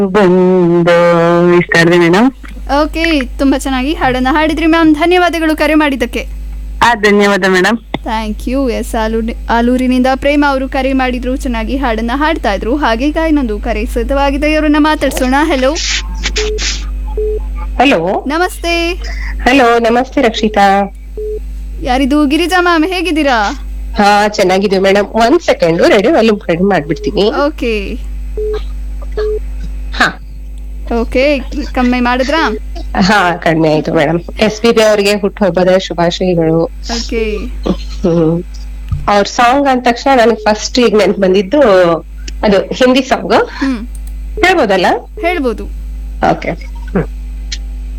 ಬಂದು ಇಷ್ಟ ಆದ್ರೆ ಮೇಡಮ್ ಓಕೆ ತುಂಬಾ ಚೆನ್ನಾಗಿ ಹಾಡನ್ನ ಹಾಡಿದ್ರಿ ಮ್ಯಾಮ್ ಧನ್ಯವಾದಗಳು ಕರೆ ಮಾಡಿದ್ದಕ್ಕೆ ಆ ಧನ್ಯವಾದ ಮೇಡಮ್ ಥ್ಯಾಂಕ್ ಯು ಎಸ್ ಆಲೂರಿ ಆಲೂರಿನಿಂದ ಪ್ರೇಮ ಅವರು ಕರೆ ಮಾಡಿದ್ರು ಚೆನ್ನಾಗಿ ಹಾಡನ್ನ ಹಾಡ್ತಾ ಇದ್ರು ಹಾಗೆ ಈಗ ಇನ್ನೊಂದು ಕರೆ ಸಿದ್ಧವಾಗಿದೆ ಇವರನ್ನ ಮಾತಾಡ್ಸೋಣ ಹೆಲೋ ಹಲೋ ನಮಸ್ತೆ ಹಲೋ ನಮಸ್ತೆ ರಕ್ಷಿತಾ ಯಾರಿದು ಗಿರಿಜಾ ಮ್ಯಾಮ್ ಹೇಗಿದ್ದೀರಾ ಹಾ ಚೆನ್ನಾಗಿದೆ ಮೇಡಮ್ ಒಂದ್ ಸೆಕೆಂಡ್ ರೇಡಿಯೋ ವಾಲ್ಯೂಮ್ ಕಡಿಮೆ ಮಾಡ್ಬಿಡ್ತೀನಿ ಓಕೆ ಹಾ ಓಕೆ ಕಮ್ಮಿ ಮಾಡಿದ್ರಾ ಹಾ ಕಡಿಮೆ ಆಯ್ತು ಮೇಡಮ್ ಎಸ್ ಪಿ ಬಿ ಅವರಿಗೆ ಹುಟ್ಟುಹಬ್ಬದ ಶುಭಾಶಯಗಳು ಓಕೆ ಹ್ಮ್ ಅವ್ರ ಸಾಂಗ್ ಅಂದ ತಕ್ಷಣ ನನಗೆ ಫಸ್ಟ್ ಈಗ ನೆನ್ಪ್ ಬಂದಿದ್ದು ಅದು ಹಿಂದಿ ಸಾಂಗ್ ಹ್ಮ್ ಹೇಳ್ಬೋದಲ್ಲ ಹೇಳ್ಬೋದು ಓಕೆ